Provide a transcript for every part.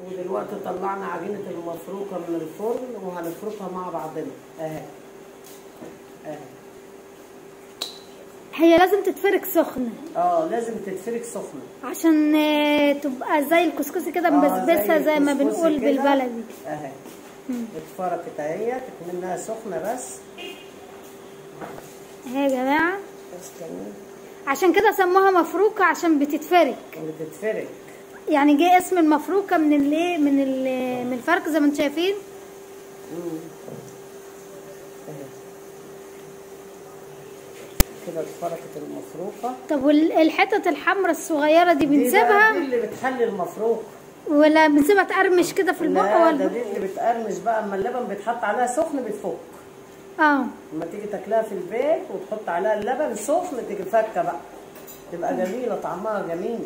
ودلوقتي طلعنا عجينة المفروكة من الفرن وهنفركها مع بعضنا اهي اهي هي لازم تتفرك سخنة اه لازم تتفرك سخنة عشان آه، تبقى زي الكسكسي كده آه، مبسبسة زي ما الكسكسي بنقول كده. بالبلدي اهي اتفركت اهي منها سخنة بس اهي يا جماعة استني عشان كده سموها مفروكة عشان بتتفرك بتتفرك يعني جه اسم المفروكة من الايه من ال- من الفرك زي ما انتم شايفين مم. اهي كده اتفركت المفروكة طب والحتت الحمراء الصغيرة دي دي بقى- بنسيبها دي اللي بتخلي المفروك ولا بنسيبها تقرمش كده في البق لا ده ولا دي اللي بتقرمش بقى اما اللبن بيتحط عليها سخن بتفك اه لما تيجي تاكلها في البيت وتحط عليها اللبن سخن تيجي فكه بقى تبقى جميله طعمها جميل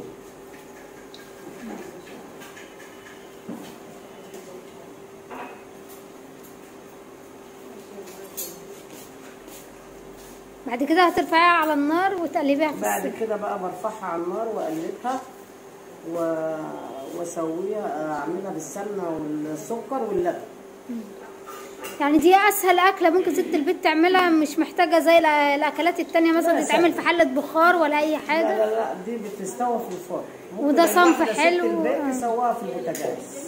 بعد كده هترفعيها على النار وتقلبيها في بعد السكر كده بقى برفعها على النار واقلبها و... واسويها اعملها بالسمنه والسكر واللبن يعني دي اسهل اكله ممكن ست البيت تعملها مش محتاجه زي الأ- الاكلات التانية مثلا لا، تتعمل سهل. في حله بخار ولا اي لا حاجه لا لا دي بتستوى في الفرن ممكن وده صنف الواحدة ست حلو. البيت آه. تسويها في البوتاجاز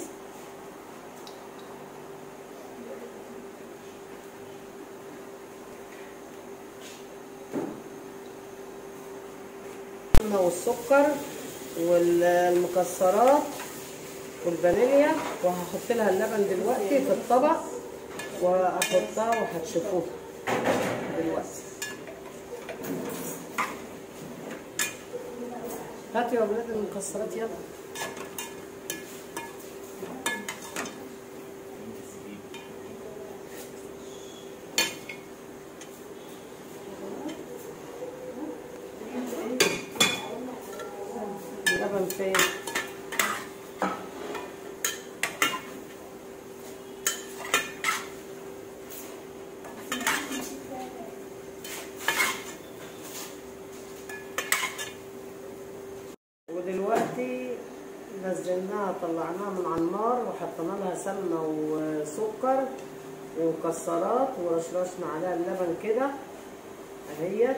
والسكر والمكسرات والفانيليا وهحط لها اللبن دلوقتي في الطبق واحطها وهتشوفوها دلوقتي هاتوا يا ولاد المكسرات يلا اللبن فين ودلوقتي نزلناها طلعناها من على النار وحطينا لها سمنه وسكر ومكسرات ورشرشنا عليها اللبن كده اهيت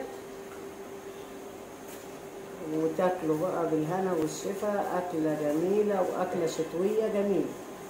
وتاكلوا بقى بالهنا والشفا اكله جميله واكله شتويه جميله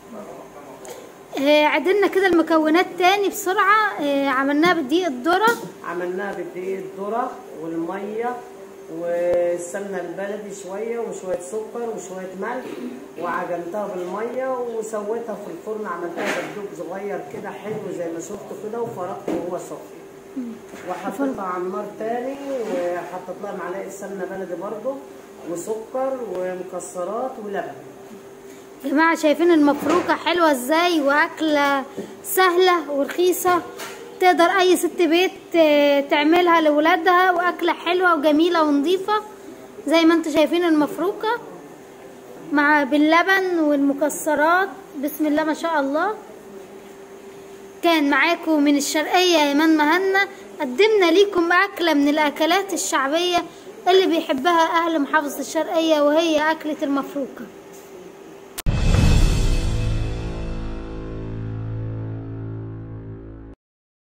آه، عدلنا كده المكونات تاني بسرعه آه، عملناها بدقيق الذره عملناها بدقيق الذره والميه والسمنه البلدي شويه وشويه سكر وشويه ملح وعجنتها بالميه وسويتها في الفرن عملتها دبدوب صغير كده حلو زي ما شفت كده وفرقته وهو سخن وحطيتها على النار تاني وحطيت لها معلقه سمنه بلدي برضه وسكر ومكسرات ولبن يا جماعه شايفين المفروكه حلوه ازاي واكله سهله ورخيصه تقدر اي ست بيت آه، تعملها لولادها واكله حلوه وجميله ونظيفه زي ما انتم شايفين المفروكه مع باللبن والمكسرات بسم الله ما شاء الله كان معاكم من الشرقية إيمان مهنا قدمنا ليكم أكلة من الأكلات الشعبية اللي بيحبها أهل محافظة الشرقية وهي أكلة المفروكة